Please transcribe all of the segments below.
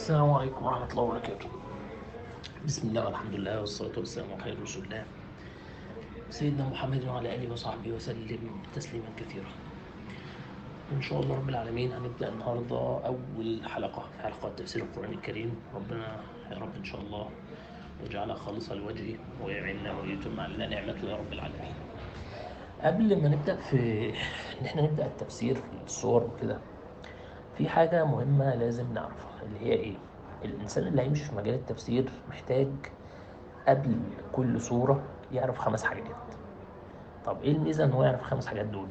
السلام عليكم ورحمة الله وبركاته بسم الله والحمد لله والصلاة والسلام على خير رسول الله سيدنا محمد وعلى آله وصحبه وسلم تسليما كثيرا إن شاء الله رب العالمين هنبدأ النهاردة أول حلقة في حلقات تفسير القرآن الكريم ربنا يا رب إن شاء الله يجعلها خالصة لوجهه ويعيننا ويتم علينا نعمته يا رب العالمين قبل ما نبدأ في إن إحنا نبدأ التفسير في الصور وكده في حاجة مهمة لازم نعرفها اللي هي إيه؟ الإنسان اللي هيمشي في مجال التفسير محتاج قبل كل صورة يعرف خمس حاجات طب إيه الميزة إن هو يعرف خمس حاجات دول؟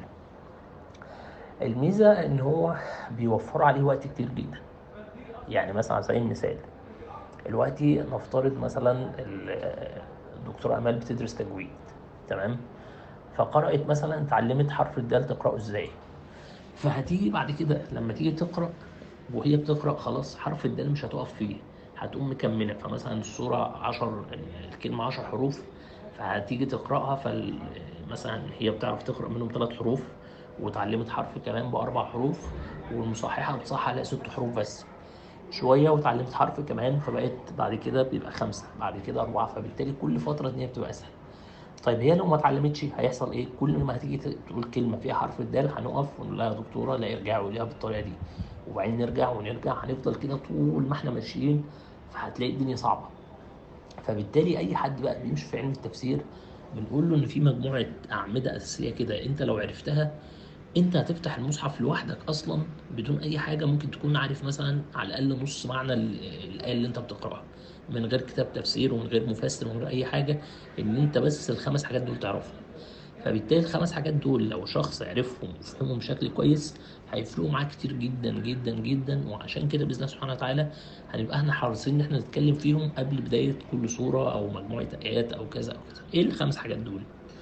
الميزة إن هو بيوفر عليه وقت كتير جدا يعني مثلا على سبيل المثال دلوقتي نفترض مثلا ال- الدكتورة أمال بتدرس تجويد تمام فقرأت مثلا اتعلمت حرف الدال تقرأه ازاي فهتيجي بعد كده لما تيجي تقرأ وهي بتقرأ خلاص حرف الدال مش هتقف فيه هتقوم مكملة فمثلا الصورة عشر الكلمة عشر حروف فهتيجي تقرأها فال مثلا هي بتعرف تقرأ منهم ثلاث حروف واتعلمت حرف كمان بأربع حروف والمصححة بتصحح عليها ست حروف بس شوية واتعلمت حرف كمان فبقت بعد كده بيبقى خمسة بعد كده أربعة فبالتالي كل فترة إن هي بتبقى أسهل طيب هي لو ما اتعلمتش هيحصل ايه كل ما هتيجي تقول كلمه فيها حرف الدال هنقف ونقول لها يا دكتوره لا ارجعوا ليها بالطريقه دي وبعدين نرجع ونرجع هنفضل كده طول ما احنا ماشيين فهتلاقي الدنيا صعبه فبالتالي اي حد بقى بيمشي في علم التفسير بنقول له ان في مجموعه اعمده اساسيه كده انت لو عرفتها انت هتفتح المصحف لوحدك اصلا بدون اي حاجه ممكن تكون عارف مثلا على الاقل نص معنى ال- الايه اللي انت بتقراها من غير كتاب تفسير ومن غير مفسر ومن غير اي حاجه ان انت بس الخمس حاجات دول تعرفهم فبالتالي الخمس حاجات دول لو شخص عرفهم وفهمهم بشكل كويس هيفرقوا معاه كتير جدا جدا جدا وعشان كده باذن الله سبحانه وتعالى هنبقى احنا حريصين ان احنا نتكلم فيهم قبل بدايه كل سوره او مجموعه ايات او كذا او كذا ايه الخمس حاجات دول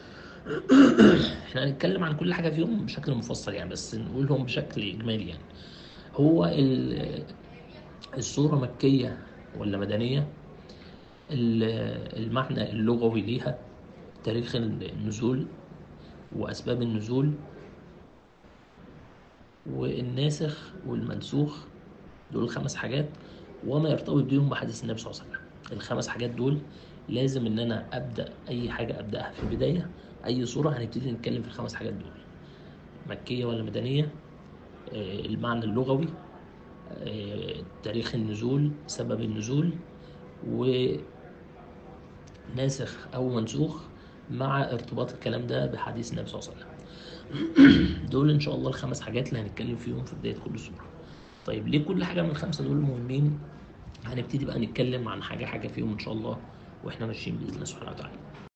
احنا هنتكلم عن كل حاجه فيهم بشكل مفصل يعني بس نقولهم بشكل اجمالي يعني هو ال- السوره مكيه ولا مدنيه ال- المعنى اللغوي ليها تاريخ النزول وأسباب النزول والناسخ والمنسوخ دول الخمس حاجات وما يرتبط بيهم بحديث النبي صلى الله عليه وسلم الخمس حاجات دول لازم ان انا ابدا اي حاجه ابداها في البدايه اي صوره هنبتدي نتكلم في الخمس حاجات دول مكيه ولا مدنيه آه، المعنى اللغوي آه، تاريخ النزول سبب النزول وناسخ او منسوخ مع ارتباط الكلام ده بحديث النبي صلى الله عليه وسلم دول ان شاء الله الخمس حاجات اللي هنتكلم فيهم في بدايه كل سوره طيب ليه كل حاجه من الخمسه دول مهمين هنبتدي بقى نتكلم عن حاجه حاجه فيهم ان شاء الله واحنا ماشيين باذن الله سبحانه وتعالى